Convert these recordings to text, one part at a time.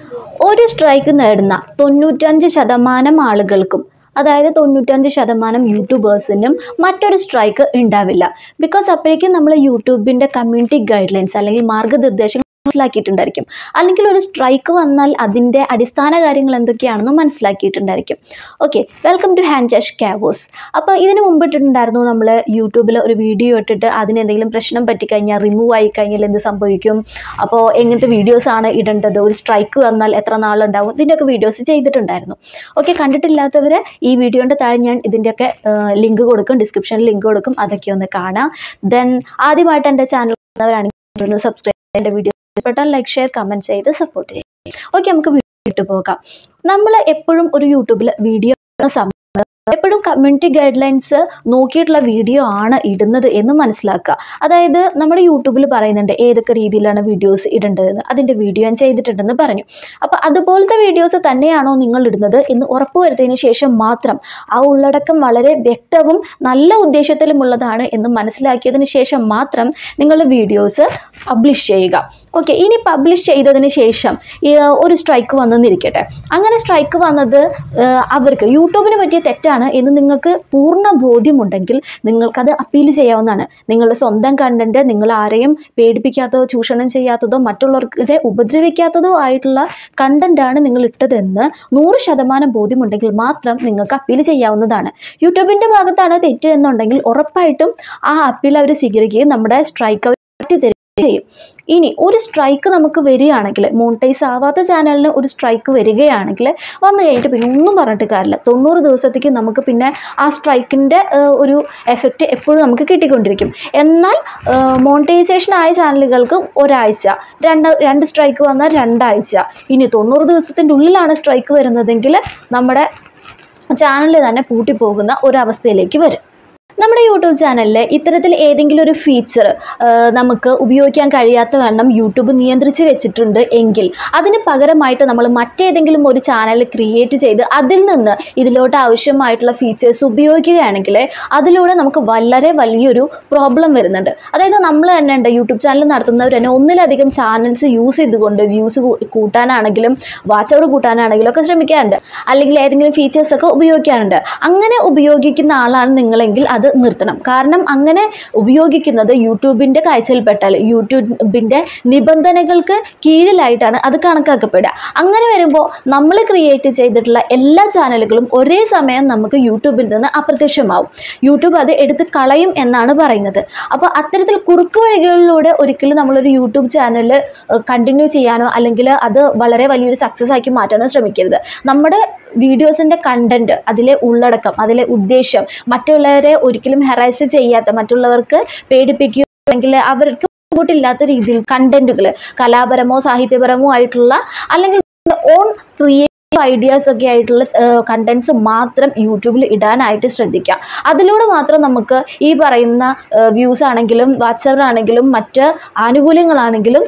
ഒരു സ്ട്രൈക്ക് നേടുന്ന തൊണ്ണൂറ്റഞ്ച് ശതമാനം ആളുകൾക്കും അതായത് തൊണ്ണൂറ്റഞ്ച് ശതമാനം യൂട്യൂബേഴ്സിനും മറ്റൊരു സ്ട്രൈക്ക് ഉണ്ടാവില്ല ബിക്കോസ് അപ്പോഴേക്കും നമ്മൾ യൂട്യൂബിൻ്റെ കമ്മ്യൂണിറ്റി ഗൈഡ് ലൈൻസ് അല്ലെങ്കിൽ മാർഗ്ഗനിർദ്ദേശങ്ങൾ മനസ്സിലാക്കിയിട്ടുണ്ടായിരിക്കും അല്ലെങ്കിൽ ഒരു സ്ട്രൈക്ക് വന്നാൽ അതിൻ്റെ അടിസ്ഥാന കാര്യങ്ങൾ എന്തൊക്കെയാണെന്ന് മനസ്സിലാക്കിയിട്ടുണ്ടായിരിക്കും ഓക്കെ വെൽക്കം ടു ഹാൻഡ് ജഷ് ക്യാവോസ് അപ്പോൾ ഇതിന് മുമ്പ് ഇട്ടിട്ടുണ്ടായിരുന്നു നമ്മൾ യൂട്യൂബിൽ ഒരു വീഡിയോ ഇട്ടിട്ട് അതിന് എന്തെങ്കിലും പ്രശ്നം പറ്റിക്കഴിഞ്ഞാൽ റിമൂവ് ആയി കഴിഞ്ഞാൽ എന്ത് സംഭവിക്കും അപ്പോൾ എങ്ങനത്തെ വീഡിയോസാണ് ഇടേണ്ടത് ഒരു സ്ട്രൈക്ക് വന്നാൽ എത്ര നാളുണ്ടാവും ഇതിൻ്റെയൊക്കെ വീഡിയോസ് ചെയ്തിട്ടുണ്ടായിരുന്നു ഓക്കെ കണ്ടിട്ടില്ലാത്തവർ ഈ വീഡിയോൻ്റെ താഴെ ഞാൻ ഇതിൻ്റെയൊക്കെ ലിങ്ക് കൊടുക്കും ഡിസ്ക്രിപ്ഷനിൽ ലിങ്ക് കൊടുക്കും അതൊക്കെ ഒന്ന് കാണാം ദെൻ ആദ്യമായിട്ട് എൻ്റെ ചാനൽ കാണുന്നവരാണെങ്കിൽ ഒന്ന് സബ്സ്ക്രൈബ് ചെയ്യേണ്ട വീഡിയോ ഇഷ്ടപ്പെട്ടാൽ ലൈക്ക് ഷെയർ കമൻറ്റ് ചെയ്ത് സപ്പോർട്ട് ചെയ്യും ഓക്കെ നമുക്ക് വീട്ടിൽ പോകാം നമ്മൾ എപ്പോഴും ഒരു യൂട്യൂബിൽ വീഡിയോ സമയത്ത് എപ്പോഴും കമ്മ്യൂണിറ്റി ഗൈഡ് ലൈൻസ് നോക്കിയിട്ടുള്ള വീഡിയോ ആണ് ഇടുന്നത് എന്ന് മനസ്സിലാക്കുക അതായത് നമ്മുടെ യൂട്യൂബിൽ പറയുന്നുണ്ട് ഏതൊക്കെ രീതിയിലാണ് വീഡിയോസ് ഇടേണ്ടതെന്ന് അതിൻ്റെ വീഡിയോ ഞാൻ ചെയ്തിട്ടുണ്ടെന്ന് പറഞ്ഞു അപ്പോൾ അതുപോലത്തെ വീഡിയോസ് തന്നെയാണോ നിങ്ങൾ ഇടുന്നത് എന്ന് ഉറപ്പുവരുത്തിയതിന് ശേഷം മാത്രം ആ ഉള്ളടക്കം വളരെ വ്യക്തവും നല്ല ഉദ്ദേശത്തിലുമുള്ളതാണ് എന്ന് മനസ്സിലാക്കിയതിന് ശേഷം മാത്രം നിങ്ങൾ വീഡിയോസ് പബ്ലിഷ് ചെയ്യുക ഓക്കെ ഇനി പബ്ലിഷ് ചെയ്തതിന് ശേഷം ഈ, ഒരു സ്ട്രൈക്ക് വന്നെന്നിരിക്കട്ടെ അങ്ങനെ സ്ട്രൈക്ക് വന്നത് ആ, അവർക്ക് യൂട്യൂബിന് പറ്റിയ തെറ്റാണ് എന്ന് നിങ്ങൾക്ക് പൂർണ്ണ ബോധ്യമുണ്ടെങ്കിൽ നിങ്ങൾക്കത് അപ്പീൽ ചെയ്യാവുന്നതാണ് നിങ്ങളുടെ സ്വന്തം കണ്ടന്റ് നിങ്ങൾ ആരെയും പേടിപ്പിക്കാത്തതോ ചൂഷണം ചെയ്യാത്തതോ മറ്റുള്ളവർക്ക് ഉപദ്രവിക്കാത്തതോ ആയിട്ടുള്ള കണ്ടന്റാണ് നിങ്ങൾ ഇട്ടതെന്ന് നൂറ് ശതമാനം ബോധ്യമുണ്ടെങ്കിൽ മാത്രം നിങ്ങൾക്ക് അപ്പീൽ ചെയ്യാവുന്നതാണ് യൂട്യൂബിൻ്റെ ഭാഗത്താണ് തെറ്റ് എന്നുണ്ടെങ്കിൽ ഉറപ്പായിട്ടും ആ അപ്പീൽ അവർ സ്വീകരിക്കുകയും നമ്മുടെ സ്ട്രൈക്ക് അവർ മാറ്റി തരികയും ചെയ്യും ഇനി ഒരു സ്ട്രൈക്ക് നമുക്ക് വരികയാണെങ്കിൽ മോണിറ്റൈസ് ആവാത്ത ചാനലിന് ഒരു സ്ട്രൈക്ക് വരികയാണെങ്കിൽ വന്നു കഴിഞ്ഞിട്ട് പിന്നെ ഒന്നും പറഞ്ഞിട്ട് കാര്യമില്ല തൊണ്ണൂറ് ദിവസത്തേക്ക് നമുക്ക് പിന്നെ ആ സ്ട്രൈക്കിൻ്റെ ഒരു എഫക്റ്റ് എപ്പോഴും നമുക്ക് കിട്ടിക്കൊണ്ടിരിക്കും എന്നാൽ മോണിറ്റൈസേഷൻ ആയ ചാനലുകൾക്ക് ഒരാഴ്ച രണ്ട് രണ്ട് സ്ട്രൈക്ക് വന്നാൽ രണ്ടാഴ്ച ഇനി തൊണ്ണൂറ് ദിവസത്തിൻ്റെ ഉള്ളിലാണ് സ്ട്രൈക്ക് വരുന്നതെങ്കിൽ നമ്മുടെ ചാനൽ തന്നെ പൂട്ടിപ്പോകുന്ന ഒരവസ്ഥയിലേക്ക് വരും നമ്മുടെ യൂട്യൂബ് ചാനലിൽ ഇത്തരത്തിൽ ഏതെങ്കിലും ഒരു ഫീച്ചർ നമുക്ക് ഉപയോഗിക്കാൻ കഴിയാത്ത വണ്ണം യൂട്യൂബ് നിയന്ത്രിച്ച് വെച്ചിട്ടുണ്ട് എങ്കിൽ അതിന് പകരമായിട്ട് നമ്മൾ മറ്റേതെങ്കിലും ഒരു ചാനൽ ക്രിയേറ്റ് ചെയ്ത് അതിൽ നിന്ന് ഇതിലോട്ട് ആവശ്യമായിട്ടുള്ള ഫീച്ചേഴ്സ് ഉപയോഗിക്കുകയാണെങ്കിൽ അതിലൂടെ നമുക്ക് വളരെ വലിയൊരു പ്രോബ്ലം വരുന്നുണ്ട് അതായത് നമ്മൾ തന്നെ ഉണ്ട് യൂട്യൂബ് ചാനൽ നടത്തുന്നവർ തന്നെ ഒന്നിലധികം ചാനൽസ് യൂസ് ചെയ്തുകൊണ്ട് വ്യൂസ് കൂട്ടാനാണെങ്കിലും വാച്ച് അവർ കൂട്ടാനാണെങ്കിലും ഒക്കെ ശ്രമിക്കാറുണ്ട് അല്ലെങ്കിൽ ഏതെങ്കിലും ഫീച്ചേഴ്സ് ഒക്കെ ഉപയോഗിക്കാറുണ്ട് അങ്ങനെ ഉപയോഗിക്കുന്ന ആളാണ് നിങ്ങളെങ്കിൽ അത് നിർത്തണം കാരണം അങ്ങനെ ഉപയോഗിക്കുന്നത് യൂട്യൂബിൻ്റെ കാഴ്ചയിൽപ്പെട്ടാൽ യൂട്യൂബിൻ്റെ നിബന്ധനകൾക്ക് കീഴിലായിട്ടാണ് അത് കണക്കാക്കപ്പെടുക അങ്ങനെ വരുമ്പോൾ നമ്മൾ ക്രിയേറ്റ് ചെയ്തിട്ടുള്ള എല്ലാ ചാനലുകളും ഒരേ സമയം നമുക്ക് യൂട്യൂബിൽ നിന്ന് അപ്രത്യക്ഷമാവും യൂട്യൂബ് അത് എടുത്ത് കളയും എന്നാണ് പറയുന്നത് അപ്പോൾ അത്തരത്തിൽ കുറുക്ക് വഴികളിലൂടെ ഒരിക്കലും നമ്മളൊരു യൂട്യൂബ് ചാനൽ കണ്ടിന്യൂ ചെയ്യാനോ അല്ലെങ്കിൽ അത് വളരെ വലിയൊരു സക്സസ് ആക്കി മാറ്റാനോ ശ്രമിക്കരുത് നമ്മുടെ വീഡിയോസിൻ്റെ കണ്ടന്റ് അതിലെ ഉള്ളടക്കം അതിലെ ഉദ്ദേശം മറ്റുള്ളവരെ ഒരിക്കലും ഹെറാസ് ചെയ്യാത്ത മറ്റുള്ളവർക്ക് പേടിപ്പിക്കുകയോ അല്ലെങ്കിൽ അവർക്ക് ബുദ്ധിമുട്ടില്ലാത്ത രീതിയിൽ കണ്ടന്റുകൾ കലാപരമോ സാഹിത്യപരമോ ആയിട്ടുള്ള അല്ലെങ്കിൽ ഓൺ ക്രിയേറ്റീവ് ഐഡിയാസ് ഒക്കെ ആയിട്ടുള്ള കണ്ടന്റ്സ് മാത്രം യൂട്യൂബിൽ ഇടാനായിട്ട് ശ്രദ്ധിക്കുക അതിലൂടെ മാത്രം നമുക്ക് ഈ പറയുന്ന വ്യൂസ് ആണെങ്കിലും വാട്സപ്പ് ആണെങ്കിലും മറ്റ് ആനുകൂല്യങ്ങളാണെങ്കിലും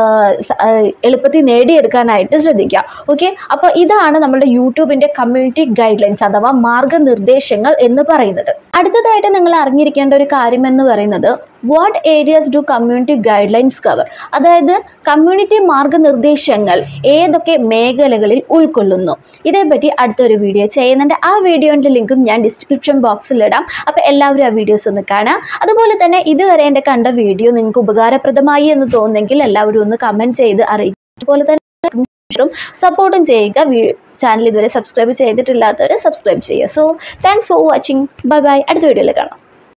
എളുപ്പത്തിൽ നേടിയെടുക്കാനായിട്ട് ശ്രദ്ധിക്കുക ഓക്കെ അപ്പോൾ ഇതാണ് നമ്മുടെ യൂട്യൂബിൻ്റെ കമ്മ്യൂണിറ്റി ഗൈഡ് ലൈൻസ് അഥവാ മാർഗനിർദ്ദേശങ്ങൾ എന്ന് പറയുന്നത് അടുത്തതായിട്ട് നിങ്ങൾ അറിഞ്ഞിരിക്കേണ്ട ഒരു കാര്യം എന്ന് പറയുന്നത് what areas do community guidelines cover അതായത് കമ്മ്യൂണിറ്റി മാർഗനിർദ്ദേശങ്ങൾ ഏതൊക്കെ മേഖലകളിൽ ഉൾക്കൊള്ളുന്നു ഇതേപ്പറ്റി അടുത്തൊരു വീഡിയോ ചെയ്യുന്നുണ്ട് ആ വീഡിയോൻ്റെ ലിങ്കും ഞാൻ ഡിസ്ക്രിപ്ഷൻ ബോക്സിൽ ഇടാം അപ്പോൾ എല്ലാവരും ആ വീഡിയോസ് ഒന്ന് കാണാം അതുപോലെ തന്നെ ഇതുവരെ എൻ്റെ കണ്ട വീഡിയോ നിങ്ങൾക്ക് ഉപകാരപ്രദമായി എന്ന് തോന്നുന്നെങ്കിൽ എല്ലാവരും ഒന്ന് കമൻറ്റ് ചെയ്ത് അറിയിക്കും അതുപോലെ തന്നെ സപ്പോർട്ടും ചെയ്യുക ചാനൽ ഇതുവരെ സബ്സ്ക്രൈബ് ചെയ്തിട്ടില്ലാത്തവർ സബ്സ്ക്രൈബ് ചെയ്യുക so thanks for watching bye bye അടുത്ത വീഡിയോയിൽ കാണാം